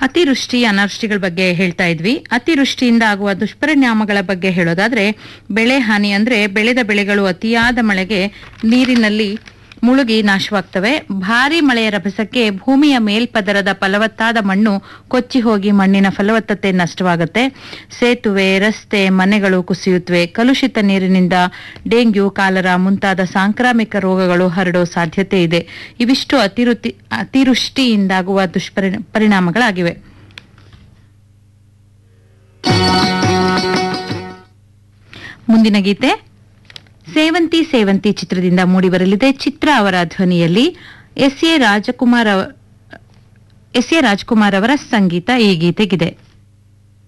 ಅತಿವೃಷ್ಟಿ ಅನಾವೃಷ್ಟಿಗಳ ಬಗ್ಗೆ ಹೇಳ್ತಾ ಇದ್ವಿ ಅತಿವೃಷ್ಟಿಯಿಂದ ಆಗುವ ದುಷ್ಪರಿಣಾಮಗಳ ಬಗ್ಗೆ ಹೇಳೋದಾದ್ರೆ ಬೆಳೆ ಹಾನಿ ಅಂದ್ರೆ ಬೆಳೆದ ಬೆಳೆಗಳು ಅತಿಯಾದ ಮಳೆಗೆ ನೀರಿನಲ್ಲಿ ಮುಳುಗಿ ನಾಶವಾಗ್ತವೆ ಭಾರಿ ಮಳೆಯ ರಭಸಕ್ಕೆ ಭೂಮಿಯ ಮೇಲ್ಪದರದ ಫಲವತ್ತಾದ ಮಣ್ಣು ಕೊಚ್ಚಿ ಹೋಗಿ ಮಣ್ಣಿನ ಫಲವತ್ತತೆ ನಷ್ಟವಾಗುತ್ತೆ ಸೇತುವೆ ರಸ್ತೆ ಮನೆಗಳು ಕುಸಿಯುತ್ತವೆ ಕಲುಷಿತ ನೀರಿನಿಂದ ಡೆಂಗ್ಯೂ ಕಾಲರ ಮುಂತಾದ ಸಾಂಕ್ರಾಮಿಕ ರೋಗಗಳು ಹರಡೋ ಸಾಧ್ಯತೆ ಇದೆ ಇವಿಷ್ಟು ಅತಿವೃತ್ತಿ ಅತಿವೃಷ್ಟಿಯಿಂದಾಗುವ ದುಷ್ಪರಿ ಪರಿಣಾಮಗಳಾಗಿವೆ ಮುಂದಿನ ಗೀತೆ ಸೇವಂತಿ ಸೇವಂತಿ ಚಿತ್ರದಿಂದ ಮೂಡಿಬರಲಿದೆ ಚಿತ್ರ ಅವರ ಧ್ವನಿಯಲ್ಲಿ ಎಸ್ ಎ ರಾಜಕುಮಾರ್ ಅವ- ಎಸ್ ಎ ರಾಜ್ಕುಮಾರ್ ಅವರ ಸಂಗೀತ ಈ ಗೀತೆಗಿದೆ